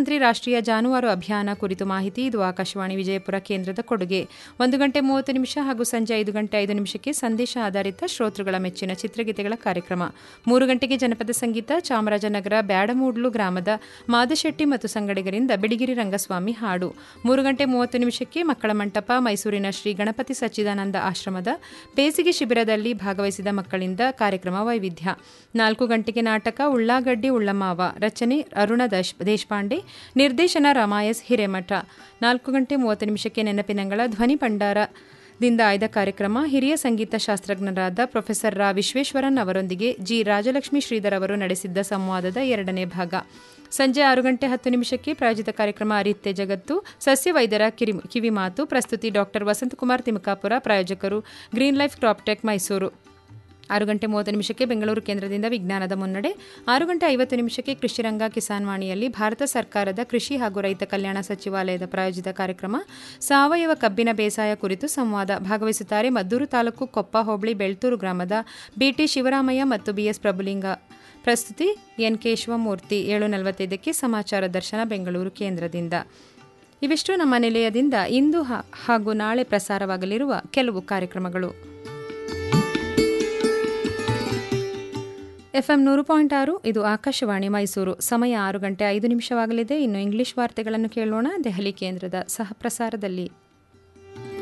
ಪ್ರಧಾನಮಂತ್ರಿ ರಾಷ್ಟ್ರೀಯ ಜಾನುವಾರು ಅಭಿಯಾನ ಕುರಿತು ಮಾಹಿತಿ ಇದು ಆಕಾಶವಾಣಿ ವಿಜಯಪುರ ಕೇಂದ್ರದ ಕೊಡುಗೆ ಒಂದು ಗಂಟೆ ಮೂವತ್ತು ನಿಮಿಷ ಹಾಗೂ ಸಂಜೆ ಐದು ಗಂಟೆ ಐದು ನಿಮಿಷಕ್ಕೆ ಸಂದೇಶ ಆಧಾರಿತ ಶ್ರೋತೃಗಳ ಮೆಚ್ಚಿನ ಚಿತ್ರಗೀತೆಗಳ ಕಾರ್ಯಕ್ರಮ ಮೂರು ಗಂಟೆಗೆ ಜನಪದ ಸಂಗೀತ ಚಾಮರಾಜನಗರ ಬ್ಯಾಡಮೂಡ್ಲು ಗ್ರಾಮದ ಮಾದಶೆಟ್ಟಿ ಮತ್ತು ಸಂಗಡಿಗರಿಂದ ಬಿಳಿಗಿರಿ ರಂಗಸ್ವಾಮಿ ಹಾಡು ಮೂರು ಗಂಟೆ ಮೂವತ್ತು ನಿಮಿಷಕ್ಕೆ ಮಕ್ಕಳ ಮಂಟಪ ಮೈಸೂರಿನ ಶ್ರೀ ಗಣಪತಿ ಸಚ್ಚಿದಾನಂದ ಆಶ್ರಮದ ಬೇಸಿಗೆ ಶಿಬಿರದಲ್ಲಿ ಭಾಗವಹಿಸಿದ ಮಕ್ಕಳಿಂದ ಕಾರ್ಯಕ್ರಮ ವೈವಿಧ್ಯ ನಾಲ್ಕು ಗಂಟೆಗೆ ನಾಟಕ ಉಳ್ಳಾಗಡ್ಡಿ ಉಳ್ಳಮಾವ ರಚನೆ ಅರುಣ ದಶ್ ದೇಶಪಾಂಡೆ ನಿರ್ದೇಶನ ರಮಾಯಸ್ ಹಿರೇಮಠ ನಾಲ್ಕು ಗಂಟೆ ಮೂವತ್ತು ನಿಮಿಷಕ್ಕೆ ನೆನಪಿನಂಗಳ ಧ್ವನಿ ಭಂಡಾರ ದಿಂದ ಆಯ್ದ ಕಾರ್ಯಕ್ರಮ ಹಿರಿಯ ಸಂಗೀತ ಶಾಸ್ತ್ರಜ್ಞರಾದ ಪ್ರೊಫೆಸರ್ ರಾ ವಿಶ್ವೇಶ್ವರನ್ ಅವರೊಂದಿಗೆ ಜಿ ರಾಜಲಕ್ಷ್ಮಿ ಶ್ರೀಧರ್ ಅವರು ನಡೆಸಿದ್ದ ಸಂವಾದದ ಎರಡನೇ ಭಾಗ ಸಂಜೆ ಆರು ಗಂಟೆ ಹತ್ತು ನಿಮಿಷಕ್ಕೆ ಪ್ರಾಯೋಜಿತ ಕಾರ್ಯಕ್ರಮ ಅರಿತ್ಯ ಜಗತ್ತು ಸಸ್ಯ ವೈದ್ಯರ ಕಿರಿ ಕಿವಿಮಾತು ಪ್ರಸ್ತುತಿ ಡಾಕ್ಟರ್ ವಸಂತಕುಮಾರ್ ತಿಮಕಾಪುರ ಪ್ರಾಯೋಜಕರು ಗ್ರೀನ್ ಲೈಫ್ ಕ್ರಾಪ್ಟೆಕ್ ಮೈಸೂರು ಆರು ಗಂಟೆ ಮೂವತ್ತು ನಿಮಿಷಕ್ಕೆ ಬೆಂಗಳೂರು ಕೇಂದ್ರದಿಂದ ವಿಜ್ಞಾನದ ಮುನ್ನಡೆ ಆರು ಗಂಟೆ ಐವತ್ತು ನಿಮಿಷಕ್ಕೆ ಕೃಷಿರಂಗ ಕಿಸಾನ್ ವಾಣಿಯಲ್ಲಿ ಭಾರತ ಸರ್ಕಾರದ ಕೃಷಿ ಹಾಗೂ ರೈತ ಕಲ್ಯಾಣ ಸಚಿವಾಲಯದ ಪ್ರಾಯೋಜಿತ ಕಾರ್ಯಕ್ರಮ ಸಾವಯವ ಕಬ್ಬಿನ ಬೇಸಾಯ ಕುರಿತು ಸಂವಾದ ಭಾಗವಹಿಸುತ್ತಾರೆ ಮದ್ದೂರು ತಾಲೂಕು ಕೊಪ್ಪ ಹೋಬಳಿ ಬೆಳ್ತೂರು ಗ್ರಾಮದ ಬಿಟಿ ಶಿವರಾಮಯ್ಯ ಮತ್ತು ಬಿಎಸ್ ಪ್ರಭುಲಿಂಗ ಪ್ರಸ್ತುತಿ ಎನ್ ಕೆ ಶಿವಮೂರ್ತಿ ಏಳು ನಲವತ್ತೈದಕ್ಕೆ ಸಮಾಚಾರ ದರ್ಶನ ಬೆಂಗಳೂರು ಕೇಂದ್ರದಿಂದ ಇವಿಷ್ಟು ನಮ್ಮ ನಿಲಯದಿಂದ ಇಂದು ಹಾಗೂ ನಾಳೆ ಪ್ರಸಾರವಾಗಲಿರುವ ಕೆಲವು ಕಾರ್ಯಕ್ರಮಗಳು ಎಫ್ಎಂ ನೂರು ಪಾಯಿಂಟ್ ಆರು ಇದು ಆಕಾಶವಾಣಿ ಮೈಸೂರು ಸಮಯ ಆರು ಗಂಟೆ ಐದು ನಿಮಿಷವಾಗಲಿದೆ ಇನ್ನು ಇಂಗ್ಲಿಷ್ ವಾರ್ತೆಗಳನ್ನು ಕೇಳೋಣ ದೆಹಲಿ ಕೇಂದ್ರದ ಸಹ ಪ್ರಸಾರದಲ್ಲಿ